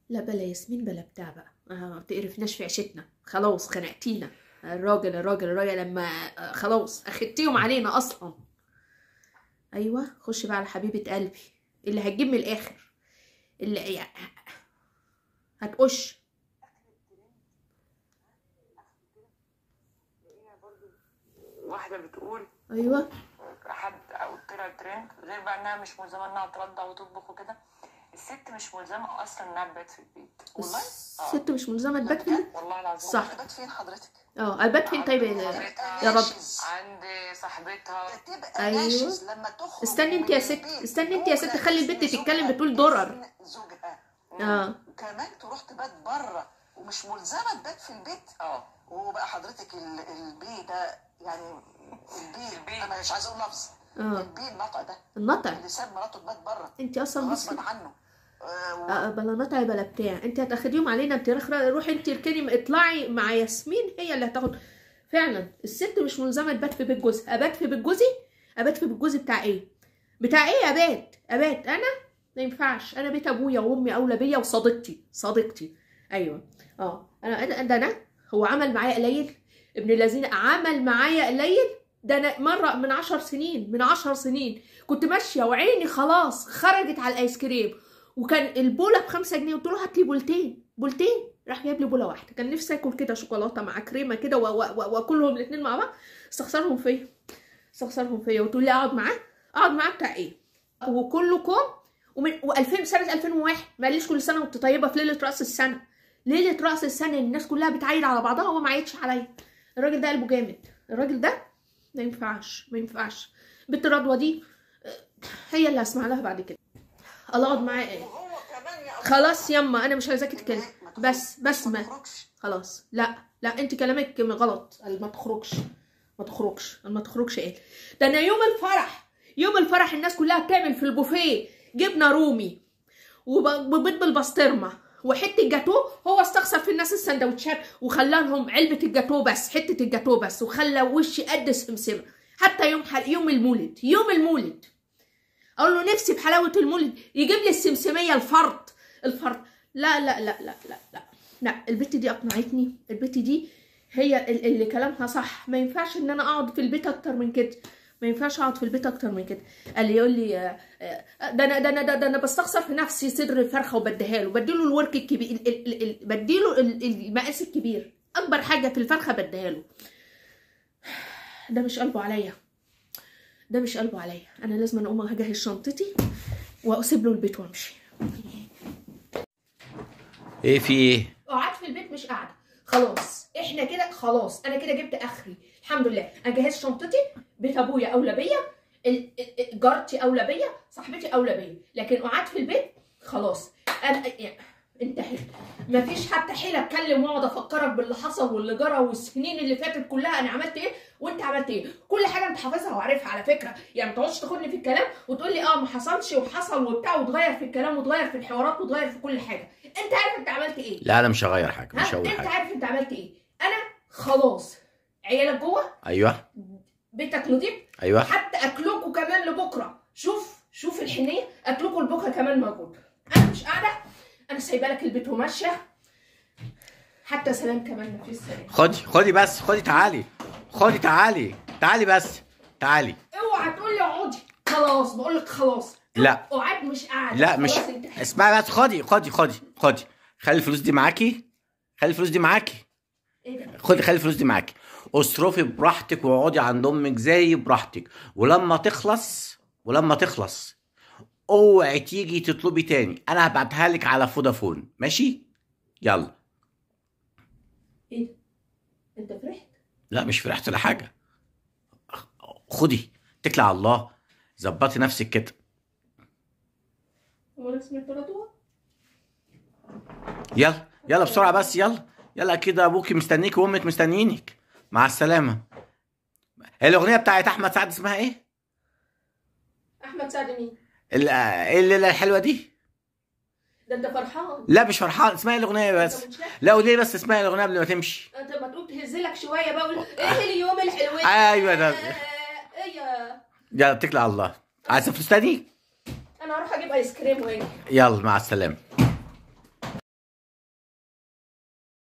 لا بلا ياسمين بلا بتاع بقى آه، ما بتقرفناش في عيشتنا خلاص خنقتينا الراجل الراجل الراجل لما آه، خلاص اخدتيهم علينا اصلا ايوه خش بقى على حبيبه قلبي اللي هتجيب من الاخر اللي يعني هتقش واحدة بتقول ايوه حد او طلع ترند غير بقى انها مش ملزمة انها ترضع وتطبخ وكده الست مش ملزمة اصلا انها تبات في البيت والله اه الست مش ملزمه تبات في البيت والله العظيم صح. بات فين حضرتك؟ اه البات فين طيب يا يا رب عند صاحبتها تبقى أيوة. ناشز لما تخرج استني انت يا من ست البيت استني انت يا ست دون خلي البنت إذن تتكلم زوجها، بتقول درر إذن زوجها اه وكمان تروح تبات بره ومش ملزمه تبات في البيت اه وبقى حضرتك ال- البي ده يعني البي البي. انا مش عايزه اقول لفظ اه البي النطع ده النطع اللي ساب مراته تبات بره انت اصلا بصي غصبا عنه آه، و- آه، بلا نطع بلا بتاع انت هتاخديهم علينا انت رخ- روحي انت اركني اطلعي مع ياسمين هي اللي هتاخد فعلا الست مش ملزمه تبات في بيت جوزها ابات في بيت جوزي ابات في بيت جوزي بتاع ايه بتاع ايه ابات ابات انا ما ينفعش انا بيت ابويا وامي اولى بيا وصديقتي صديقتي ايوه اه انا انا ده انا هو عمل معايا قليل ابن الذين عمل معايا قليل ده انا مره من عشر سنين من عشر سنين كنت ماشيه وعيني خلاص خرجت على الايس كريم وكان البوله بخمسة جنيه قلت له هات لي بولتين بولتين راح جايب لي بوله واحده كان نفسي اكل كده شوكولاته مع كريمه كده و- و- و- واكلهم الاثنين مع بعض استخسرهم فيا استخسرهم فيا وتقول لي اقعد معاه اقعد معاه بتاع ايه وكلكم ومن و2000 سنه 2001 ما قاليش كل سنه وانت طيبه في ليله راس السنه ليله راس السنه الناس كلها بتعيد على بعضها وهو ما عيدش عليا الراجل ده قلبه جامد الراجل ده ما ينفعش ما ينفعش بنت رضوى دي آه، هي اللي هسمع لها بعد كده الله اقعد معاه ايه وهو كمان يا خلاص يما انا مش عايزاكي تتكلمي ما تخرج- بس بس ما ما تخرجش خلاص لا لا انت كلامك غلط قال ما تخرجش ما تخرجش قال ما تخرجش ايه ده انا يوم الفرح يوم الفرح الناس كلها بتعمل في البوفيه جبنه رومي وب- وبيض بالبسطرمه وحته جاتوه هو استخسر في الناس السندوتشات وخلى لهم علبه الجاتوه بس حته الجاتوه بس وخلى وشي قد سمسمه حتى يوم حل... يوم المولد يوم المولد اقول له نفسي بحلاوه المولد يجيب لي السمسميه الفرد الفرد لا لا لا لا لا لا لا البت دي اقنعتني البت دي هي ال- اللي كلامها صح ما ينفعش ان انا اقعد في البيت اكتر من كده ما ينفعش اقعد في البيت اكتر من كده قال لي يقول لي آه، آه، ده انا ده انا ده, ده انا بستخسر في نفسي صدر الفرخه وبديها له بديله الورك الكبير ال- ال- ال- ال- بديله ال- المقاس الكبير اكبر حاجه في الفرخه بديها له ده مش قلبه عليا ده مش قلبه عليا انا لازم أنا اقوم اجهز شنطتي واسيب له البيت وامشي ايه في ايه قعدت في البيت مش قاعده خلاص احنا كده خلاص انا كده جبت اخري الحمد لله انا جهزت شنطتي بيت ابويا اولى بيا ال- ال- ال- جارتي اولى بيا صاحبتي اولى بيا لكن قعدت في البيت خلاص انا يعني انتهت مفيش حتى حيله اتكلم واقعد افكرك باللي حصل واللي جرى والسنين اللي فاتت كلها انا عملت ايه وانت عملت ايه كل حاجه انت حافظها وعارفها على فكره يعني ما تقعدش تاخدني في الكلام وتقول لي اه ما حصلش وحصل وبتاع وتغير في الكلام وتغير في الحوارات وتغير في كل حاجه انت عارف انت عملت ايه لا انا مش هغير حاجه مش ها هقول انت حاجه عارف انت عملت ايه انا خلاص عيالك جوه ايوه بيتك نضيف ايوه حتى اكلكم كمان لبكره شوف شوف الحنيه اكلكم لبكره كمان موجود انا مش قاعده انا سايبه لك البيت وماشيه حتى سلام كمان مفيش سلام خدي خدي بس خدي تعالي خدي تعالي تعالي بس تعالي اوعى تقول لي اقعدي خلاص بقول لك خلاص لا. قعد مش قاعده لا مش خلاص انت اسمعي بس خدي خدي خدي خدي خلي الفلوس دي معاكي خلي الفلوس دي معاكي ايه ده خدي خلي الفلوس دي معاكي اصرفي براحتك واقعدي عند امك زي براحتك ولما تخلص ولما تخلص اوعي تيجي تطلبي تاني انا هبعتها لك على فودافون ماشي يلا ايه ده انت فرحت لا مش فرحت ولا حاجه خدي اتكلي على الله ظبطي نفسك كده هو انا سمعت رضوى يلا يلا بسرعه بس يلا يلا كده ابوكي مستنيك وامك مستنيينك مع السلامه الاغنيه بتاعت احمد سعد اسمها ايه احمد سعد مين ال- ايه الليله الحلوه دي ده انت فرحان لا مش فرحان اسمها ايه الاغنيه بس انت مش لاحق. لا وليه بس اسمها الاغنيه قبل ما تمشي انت ما تقوم تهزلك شويه بقى وقول ايه اليوم الحلو أيوة ده. ايه يا يلا اتكلي على الله عايز فلوس تاني انا هروح اجيب ايس كريم واجي يلا مع السلامه